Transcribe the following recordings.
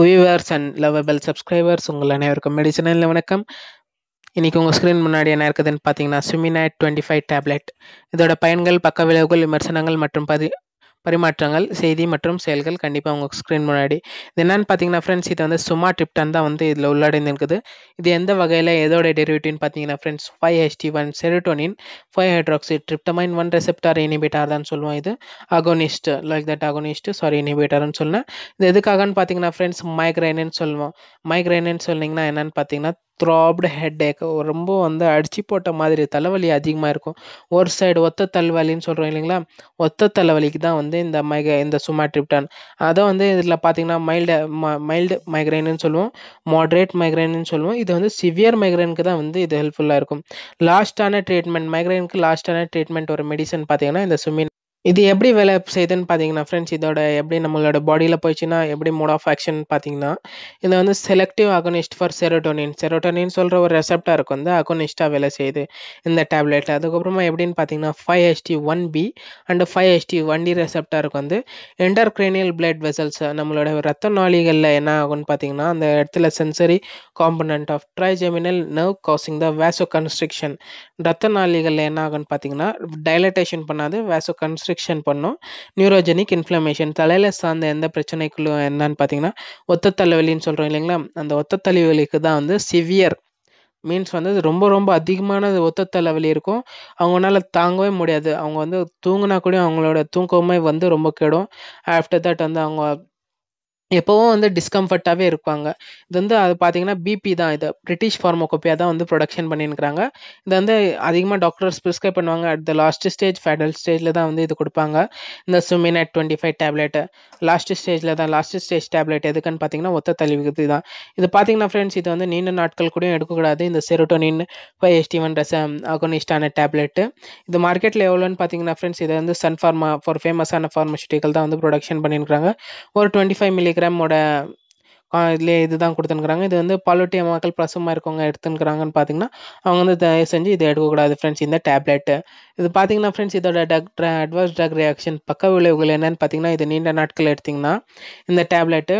viewers and lovable subscribers உங்கள் அனைவருக்கும் மெடிசனில் வணக்கம் இன்னைக்கு உங்கள் ஸ்க்ரீன் முன்னாடி என்ன இருக்குதுன்னு பார்த்தீங்கன்னா சுமினைட் டுவெண்ட்டி ஃபைவ் டேப்லெட் இதோட பயன்கள் பக்க விளைவுகள் விமர்சனங்கள் மற்றும் பதி பரிமாற்றங்கள் செய்தி மற்றும் செயல்கள் கண்டிப்பாக உங்கள் ஸ்க்ரீன் முன்னாடி இது என்னன்னு பார்த்தீங்கன்னா ஃப்ரெண்ட்ஸ் இது வந்து சுமா ட்ரிப்டன் தான் வந்து இதில் உள்ளடங்கி இருக்குது இது எந்த வகையில் எதோட டெரிவேட்டிவ்னு பார்த்தீங்கன்னா friends five HT one serotonin five hydroxytryptamine one receptor inhibitor தான் சொல்லுவோம் இது agonist like that agonist sorry இனிபிட்டார்னு சொன்னேன் இது எதுக்காகன்னு பார்த்தீங்கன்னா ஃப்ரெண்ட்ஸ் மைக்ரைனுன்னு சொல்லுவோம் மைக்ரைனுன்னு சொன்னீங்கன்னா என்னன்னு பார்த்தீங்கன்னா த்ராப்டு ஹெட் ஏக் ரொம்ப வந்து அடிச்சு போட்ட மாதிரி தலைவலி அதிகமாக இருக்கும் ஒரு சைடு ஒத்த தலைவலின்னு சொல்கிறோம் இல்லைங்களா ஒத்த தலைவலிக்கு தான் வந்து இந்த மைக இந்த சுமாட்ரிப்டான் அதை வந்து இதில் பார்த்தீங்கன்னா மைல்டு மைல்டு மைக்ரைன்னு சொல்லுவோம் மாட்ரேட் மைக்ரைன்னு சொல்லுவோம் இது வந்து சிவியர் மைக்ரைனுக்கு தான் வந்து இது ஹெல்ப்ஃபுல்லாக இருக்கும் லாஸ்ட்டான ட்ரீட்மெண்ட் மைக்ரைனுக்கு லாஸ்ட்டான ட்ரீட்மெண்ட் ஒரு மெடிசன் பார்த்தீங்கன்னா இந்த சுமின் இது எப்படி வேலை செய்யுதுன்னு பார்த்தீங்கன்னா ஃப்ரெண்ட்ஸ் இதோட எப்படி நம்மளோட பாடியில் போயிடுச்சுன்னா எப்படி மோட் ஆஃப் ஆக்ஷன் பார்த்தீங்கன்னா இது வந்து selective agonist for serotonin serotonin சொல்கிற ஒரு ரெசப்டாருக்கு வந்து அகோனிஸ்டாக வேலை செய்யுது இந்த டேப்லெட் அதுக்கப்புறமா எப்படின்னு பார்த்தீங்கன்னா five HT one B and five HT one D ரெசப்டாருக்கு வந்து என்டர்க்ரேனியல் பிளட் வெசல்ஸ் நம்மளோட ரத்த நாளிகளில் என்ன ஆகும்னு பார்த்தீங்கன்னா அந்த இடத்துல sensory component of trigeminal nerve causing the vasoconstriction ரத்த நாளிகளில் என்ன ஆகும்னு பார்த்தீங்கன்னா டைலட்டேஷன் பண்ணாது வேசோ கன்ஸ்ட்ரிக்ஷன் பண்ணும் நியூரோஜெனிக் இன்ஃப்ளமேஷன் தலையில் சார்ந்த எந்த பிரச்சனைக்குள்ளும் என்னன்னு பார்த்தீங்கன்னா ஒத்த தலைவலின்னு சொல்கிறோம் இல்லைங்களா அந்த ஒத்த தலைவலிக்கு தான் வந்து சிவியர் மீன்ஸ் வந்து ரொம்ப ரொம்ப அதிகமான ஒத்த தலைவலி இருக்கும் அவங்களால தாங்கவே முடியாது அவங்க வந்து தூங்கினா கூட அவங்களோட தூக்கமே வந்து ரொம்ப கெடும் ஆஃப்டர் தட் வந்து அவங்க எப்போவும் வந்து டிஸ்கம்ஃபர்ட்டாகவே இருப்பாங்க இது வந்து அது பார்த்தீங்கன்னா பிபி தான் இது பிரிட்டிஷ் ஃபார்மோகோப்பியா தான் வந்து ப்ரொடக்ஷன் பண்ணியிருக்கிறாங்க இது வந்து அதிகமாக டாக்டர்ஸ் ப்ரிஸ்கிரைப் பண்ணுவாங்க at the last stage fatal ஸ்டேஜில் தான் வந்து இது கொடுப்பாங்க இந்த சுமினட் டுவெண்ட்டி ஃபைவ் டேப்லெட்டு லாஸ்ட் ஸ்டேஜில் தான் லாஸ்ட் ஸ்டேஜ் டேப்லெட் எதுக்குன்னு பார்த்தீங்கன்னா ஒத்த தள்ளிவுக்கு தான் இது பார்த்தீங்கன்னா ஃப்ரெண்ட்ஸ் இது வந்து நீண்ட நாட்கள் கூட எடுக்கக்கூடாது இந்த செரோட்டோனின் ஃபைவ் எஸ்டி ஒன் ரெச அகோனிஸ்டான டேப்லெட்டு இது மார்க்கெட்டில் எவ்வளோன்னு பார்த்தீங்கன்னா ஃப்ரெண்ட்ஸ் இது வந்து சன் ஃபார்மா ஃபார் ஃபேமஸான ஃபார்மசூட்டிக்கல் தான் வந்து ப்ரொடக்ஷன் பண்ணியிருக்காங்க ஒரு டுவெண்ட்டி ஃபைவ் மில்லிகிராமோட இதுலேயே இதுதான் கொடுத்துருக்குறாங்க இது வந்து பாலூட்டிய மக்கள் பிரசவமாக இருக்கவங்க எடுத்துக்கிறாங்கன்னு பார்த்தீங்கன்னா அவங்க வந்து தயவு செஞ்சு இதை எடுக்கக்கூடாது ஃப்ரெண்ட்ஸ் இந்த டேப்லெட்டு இது பார்த்தீங்கன்னா ஃப்ரெண்ட்ஸ் இதோட டக் அட்வான்ஸ் ட்ரக் ரியாக்ஷன் பக்க விளைவுகள் என்னன்னு பார்த்தீங்கன்னா இது நீண்ட நாட்கள் எடுத்திங்கன்னா இந்த டேப்லெட்டு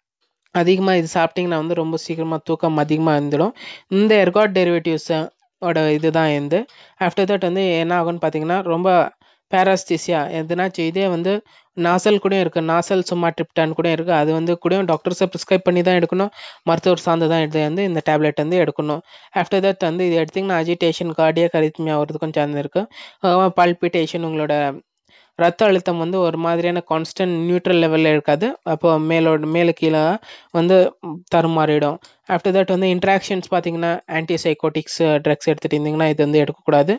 அதிகமாக இது சாப்பிட்டிங்கன்னா வந்து ரொம்ப சீக்கிரமாக தூக்கம் அதிகமாக இருந்துடும் இந்த எர்காட் டெரிவேட்டிவ்ஸ் ஓட இதுதான் இருந்து ஆஃப்டர் தட் வந்து என்ன ஆகும்னு பார்த்தீங்கன்னா ரொம்ப பேராஸ்திசியா எதுனாச்சும் இதே வந்து நாசல் கூட இருக்குது நாசல் சும்மா ட்ரிப்டான் கூட இருக்குது அது வந்து கூட டாக்டர்ஸை ப்ரிஸ்கிரைப் பண்ணி தான் எடுக்கணும் மருத்துவர் சார்ந்து தான் எடுத்து வந்து இந்த டேப்லெட் வந்து எடுக்கணும் ஆஃப்டர் தட் வந்து இது எடுத்திங்கன்னா அஜிடேஷன் கார்டியக் அரித்மியா வரதுக்கும் சார்ந்து இருக்குது பல்பிட்டேஷன் உங்களோட ரத்த அழுத்தம் வந்து ஒரு மாதிரியான கான்ஸ்டன்ட் நியூட்ரல் லெவலில் இருக்காது அப்போ மேலோட மேலே கீழே வந்து தருமாறிடும் ஆஃப்டர் தட் வந்து இன்ட்ராக்ஷன்ஸ் பார்த்தீங்கன்னா ஆன்டிசைக்கோட்டிக்ஸ் ட்ரக்ஸ் எடுத்துகிட்டு இருந்தீங்கன்னா இது வந்து எடுக்கக்கூடாது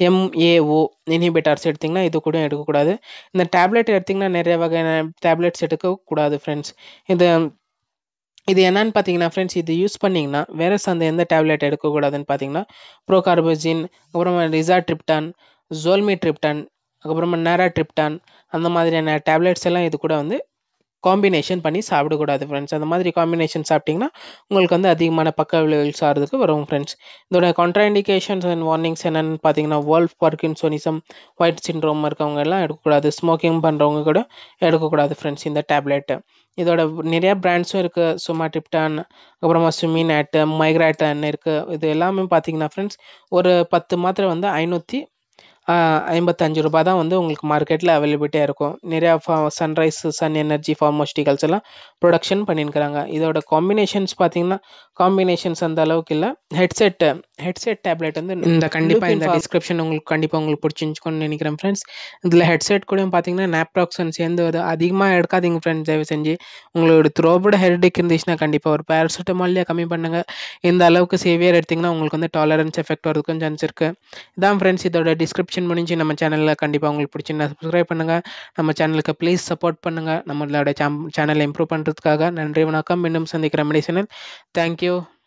எம்ஏஓ இனிபிட்டார்ஸ் எடுத்திங்கன்னா இது கூட எடுக்கக்கூடாது இந்த டேப்லெட் எடுத்திங்கன்னா நிறைய வகையான டேப்லெட்ஸ் எடுக்கக்கூடாது ஃப்ரெண்ட்ஸ் இது இது என்னன்னு பார்த்தீங்கன்னா ஃப்ரெண்ட்ஸ் இது யூஸ் பண்ணிங்கன்னா வேற அந்த எந்த டேப்லெட் எடுக்கக்கூடாதுன்னு பார்த்தீங்கன்னா ப்ரோகார்போஜின் அப்புறமா ரிசா ட்ரிப்டான் ஜோல்மி ட்ரிப்டான் அதுக்கப்புறமா நேரா ட்ரிப்டான் அந்த மாதிரியான டேப்லெட்ஸ் எல்லாம் இது கூட வந்து காம்பினேஷன் பண்ணி சாப்பிடக்கூடாது ஃப்ரெண்ட்ஸ் அந்த மாதிரி காம்பினேஷன் சாப்பிட்டிங்கன்னா உங்களுக்கு வந்து அதிகமான பக்க விளைவுகள் சார்றதுக்கு வரும் ஃப்ரெண்ட்ஸ் இதோட கான்ட்ராண்டிகேஷன்ஸ் அண்ட் வார்னிங்ஸ் என்னென்னு பார்த்தீங்கன்னா வேர்ல்ட் பார்க்கின்சோனிசம் ஒயிட் சின்ரோம் இருக்கவங்க எல்லாம் எடுக்கக்கூடாது ஸ்மோக்கிங் பண்ணுறவங்க கூட எடுக்கக்கூடாது ஃப்ரெண்ட்ஸ் இந்த டேப்லெட்டு இதோட நிறைய பிராண்ட்ஸும் இருக்குது சுமாட்ரிப்டான் அப்புறமா சுமினேட்டு மைக்ராட்டான் இருக்குது இது எல்லாமே பார்த்தீங்கன்னா ஃப்ரெண்ட்ஸ் ஒரு பத்து மாத்திரை வந்து ஐநூற்றி ஐம்பத்தஞ்சு ரூபா தான் வந்து உங்களுக்கு மார்க்கெட்டில் அவைலபிலிட்டியாக இருக்கும் நிறையா ஃபா சன்ரைஸ் சன் எனர்ஜி ஃபார்மோஸ்டிகல்ஸ் எல்லாம் ப்ரொடக்ஷன் பண்ணியிருக்கிறாங்க இதோட காம்பினேஷன்ஸ் பார்த்தீங்கன்னா காம்பினேஷன்ஸ் அந்த அளவுக்கு இல்லை ஹெட்செட்டு ஹெட்செட் டேப்லெட் வந்து இந்த கண்டிப்பாக இந்த டிஸ்கிரிப்ஷன் உங்களுக்கு கண்டிப்பாக உங்களுக்கு பிடிச்சிருந்துச்சுக்கோன்னு நினைக்கிறேன் ஃப்ரெண்ட்ஸ் இதில் ஹெட்செட் கூட பார்த்தீங்கன்னா நாப்ராக்சன் சேர்ந்து ஒரு அதிகமாக எடுக்காதீங்க ஃப்ரெண்ட்ஸ் தயவு செஞ்சு உங்களோட த்ரோபோட ஹெர்டிக் இருந்துச்சுன்னா கண்டிப்பாக ஒரு பேராசிட்டமால்லையே கம்மி பண்ணுங்கள் இந்த அளவுக்கு சேவியர் எடுத்திங்கன்னா உங்களுக்கு வந்து டாலரன்ஸ் எஃபெக்ட் வரதுக்கும் சான்ஸ் இருக்குது இதான் ஃப்ரெண்ட்ஸ் இதோட டிஸ்கிரிப்ஷன் முடிஞ்சு நம்ம சேனலில் கண்டிப்பாக உங்களுக்கு பிடிச்சிருந்தா சப்ஸ்கிரைப் பண்ணுங்கள் நம்ம சேனலுக்கு ப்ளீஸ் சப்போர்ட் பண்ணுங்கள் நம்மளோட சேனலை இம்ப்ரூவ் பண்ணுறதுக்காக நன்றி வணக்கம் மீண்டும் சந்திக்கிற மெடிசனில் தேங்க்யூ